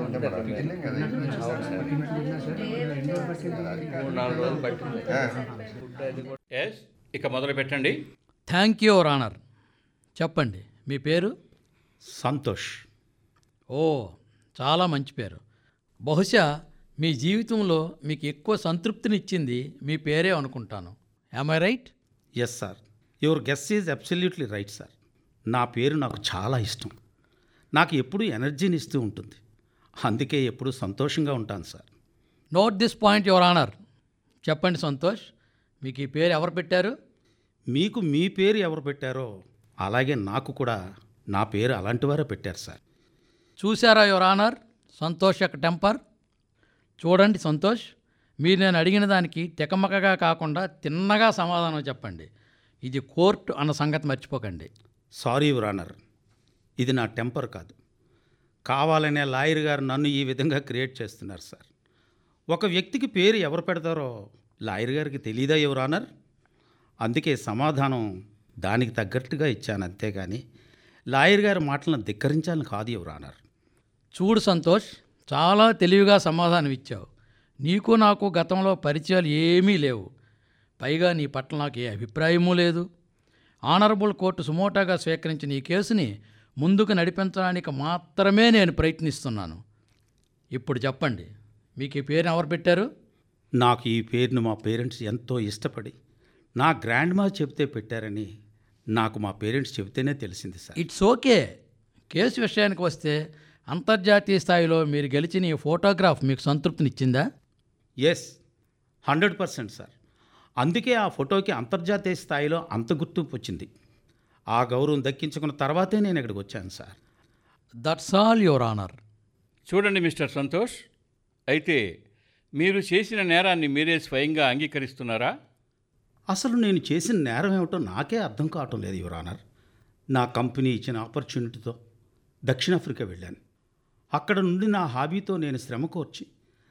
మూడు నాలుగు రోజులు పట్టింది ఎస్ ఇక మొదలు పెట్టండి థ్యాంక్ యూ యువర్ ఆనర్ చెప్పండి మీ పేరు సంతోష్ ఓ చాలా మంచి పేరు బహుశా మీ జీవితంలో మీకు ఎక్కువ సంతృప్తినిచ్చింది మీ పేరే అనుకుంటాను I right yes sir your guess is absolutely right sir నా పేరు నాకు చాలా ఇష్టం నాకు ఎప్పుడూ ఎనర్జీని ఇస్తూ ఉంటుంది అందుకే ఎప్పుడూ సంతోషంగా ఉంటాను sir note this point your honour చెప్పండి సంతోష్ మీకు ఈ పేరు ఎవరు పెట్టారు మీకు మీ పేరు ఎవరు పెట్టారో అలాగే నాకు కూడా నా పేరు అలాంటి వారే పెట్టారు సార్ చూసారా యువర్ ఆనర్ సంతోష్ యొక్క టెంపర్ చూడండి సంతోష్ మీరు నేను అడిగిన దానికి తెకమకగా కాకుండా తిన్నగా సమాధానం చెప్పండి ఇది కోర్టు అన్న సంగతి మర్చిపోకండి సారీ యువర్ ఆనర్ ఇది నా టెంపర్ కాదు కావాలనే లాయర్ గారు నన్ను ఈ విధంగా క్రియేట్ చేస్తున్నారు సార్ ఒక వ్యక్తికి పేరు ఎవరు పెడతారో లాయర్ గారికి తెలియదా యువర్ ఆనర్ అందుకే సమాధానం దానికి తగ్గట్టుగా ఇచ్చాను అంతేగాని లాయర్ గారి మాటలను ధిక్కరించాలని కాదు యువర్ ఆనర్ చూడు సంతోష్ చాలా తెలివిగా సమాధానం ఇచ్చావు నీకు నాకు గతంలో పరిచయాలు ఏమీ లేవు పైగా నీ పట్ల నాకు ఏ అభిప్రాయమూ లేదు ఆనరబుల్ కోర్టు సుమోటాగా స్వీకరించిన ఈ కేసుని ముందుకు నడిపించడానికి మాత్రమే నేను ప్రయత్నిస్తున్నాను ఇప్పుడు చెప్పండి మీకు ఈ పేరు ఎవరు పెట్టారు నాకు ఈ పేరును మా పేరెంట్స్ ఎంతో ఇష్టపడి నా గ్రాండ్ మా చెబితే పెట్టారని నాకు మా పేరెంట్స్ చెబితేనే తెలిసింది సార్ ఇట్స్ ఓకే కేసు విషయానికి వస్తే అంతర్జాతీయ స్థాయిలో మీరు గెలిచిన ఈ ఫోటోగ్రాఫ్ మీకు సంతృప్తినిచ్చిందా ఎస్ హండ్రెడ్ పర్సెంట్ సార్ అందుకే ఆ ఫోటోకి అంతర్జాతీయ స్థాయిలో అంత గుర్తింపు వచ్చింది ఆ గౌరవం దక్కించుకున్న తర్వాతే నేను ఇక్కడికి వచ్చాను sir that's all your honour చూడండి మిస్టర్ సంతోష్ అయితే మీరు చేసిన నేరాన్ని మీరే స్వయంగా అంగీకరిస్తున్నారా అసలు నేను చేసిన నేరం ఏమిటో నాకే అర్థం కావటం లేదు యువర్ ఆనర్ నా కంపెనీ ఇచ్చిన ఆపర్చునిటీతో దక్షిణాఫ్రికా వెళ్ళాను అక్కడ నుండి నా హాబీతో నేను శ్రమ కోర్చి